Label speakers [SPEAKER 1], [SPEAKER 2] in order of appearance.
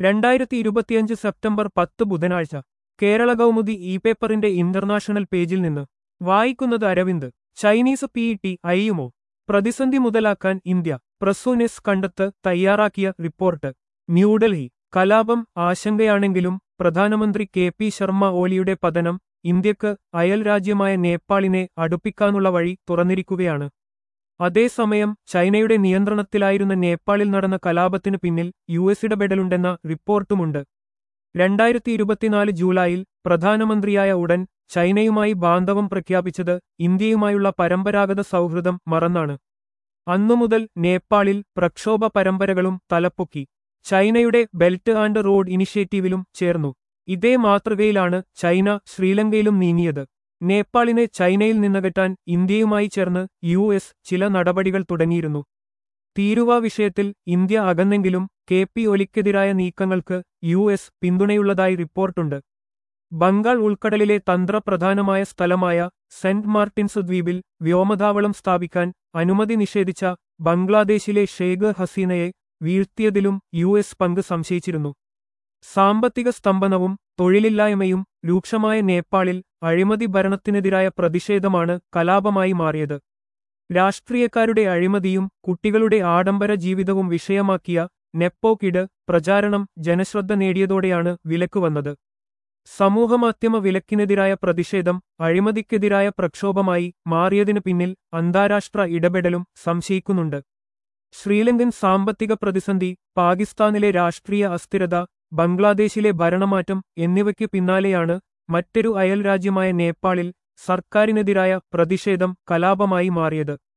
[SPEAKER 1] രണ്ടായിരത്തി ഇരുപത്തിയഞ്ച് സെപ്റ്റംബർ പത്ത് ബുധനാഴ്ച കേരള കൗമുദി ഇ പേപ്പറിന്റെ ഇന്റർനാഷണൽ പേജിൽ നിന്ന് വായിക്കുന്നത് അരവിന്ദ് ചൈനീസ് പി ടി അയ്യുമോ പ്രതിസന്ധി മുതലാക്കാൻ ഇന്ത്യ പ്രസൂനെസ് കണ്ടെത്ത് തയ്യാറാക്കിയ റിപ്പോർട്ട് ന്യൂഡൽഹി കലാപം ആശങ്കയാണെങ്കിലും പ്രധാനമന്ത്രി കെ പി ശർമ്മ ഓലിയുടെ പതനം ഇന്ത്യക്ക് അയൽരാജ്യമായ നേപ്പാളിനെ അടുപ്പിക്കാനുള്ള വഴി തുറന്നിരിക്കുകയാണ് അതേസമയം ചൈനയുടെ നിയന്ത്രണത്തിലായിരുന്ന നേപ്പാളിൽ നടന്ന കലാപത്തിനു പിന്നിൽ യു എസ് ഇടപെടലുണ്ടെന്ന റിപ്പോർട്ടുമുണ്ട് രണ്ടായിരത്തി ഇരുപത്തിനാല് ജൂലൈയിൽ പ്രധാനമന്ത്രിയായ ഉടൻ ചൈനയുമായി ബാന്ധവം പ്രഖ്യാപിച്ചത് ഇന്ത്യയുമായുള്ള പരമ്പരാഗത സൗഹൃദം മറന്നാണ് അന്നുമുതൽ നേപ്പാളിൽ പ്രക്ഷോഭ പരമ്പരകളും തലപ്പൊക്കി ചൈനയുടെ ബെൽറ്റ് ആൻഡ് റോഡ് ഇനിഷ്യേറ്റീവിലും ചേർന്നു ഇതേ മാതൃകയിലാണ് ചൈന ശ്രീലങ്കയിലും നീങ്ങിയത് നേപ്പാളിനെ ചൈനയിൽ നിന്നകറ്റാൻ ഇന്ത്യയുമായി ചേർന്ന് യു എസ് ചില നടപടികൾ തുടങ്ങിയിരുന്നു തീരുവ വിഷയത്തിൽ ഇന്ത്യ അകന്നെങ്കിലും കെ പി ഒലിക്കെതിരായ നീക്കങ്ങൾക്ക് യു എസ് പിന്തുണയുള്ളതായി റിപ്പോർട്ടുണ്ട് ബംഗാൾ ഉൾക്കടലിലെ തന്ത്രപ്രധാനമായ സ്ഥലമായ സെന്റ് മാർട്ടിൻസ് ദ്വീപിൽ വ്യോമതാവളം സ്ഥാപിക്കാൻ അനുമതി നിഷേധിച്ച ബംഗ്ലാദേശിലെ ഷേഖ് ഹസീനയെ വീഴ്ത്തിയതിലും യു എസ് പങ്ക് സംശയിച്ചിരുന്നു സാമ്പത്തിക സ്തംഭനവും തൊഴിലില്ലായ്മയും രൂക്ഷമായ നേപ്പാളിൽ അഴിമതി ഭരണത്തിനെതിരായ പ്രതിഷേധമാണ് കലാപമായി മാറിയത് രാഷ്ട്രീയക്കാരുടെ അഴിമതിയും കുട്ടികളുടെ ആഡംബര ജീവിതവും വിഷയമാക്കിയ നെപ്പോക്കിഡ് പ്രചാരണം ജനശ്രദ്ധ നേടിയതോടെയാണ് വിലക്ക് വന്നത് സമൂഹമാധ്യമ വിലക്കിനെതിരായ പ്രതിഷേധം അഴിമതിക്കെതിരായ പ്രക്ഷോഭമായി മാറിയതിനു പിന്നിൽ അന്താരാഷ്ട്ര ഇടപെടലും സംശയിക്കുന്നുണ്ട് ശ്രീലങ്കൻ സാമ്പത്തിക പ്രതിസന്ധി പാകിസ്ഥാനിലെ രാഷ്ട്രീയ അസ്ഥിരത ബംഗ്ലാദേശിലെ ഭരണമാറ്റം എന്നിവയ്ക്ക് പിന്നാലെയാണ് മറ്റൊരു അയൽരാജ്യമായ നേപ്പാളിൽ സർക്കാരിനെതിരായ പ്രതിഷേധം കലാപമായി മാറിയത്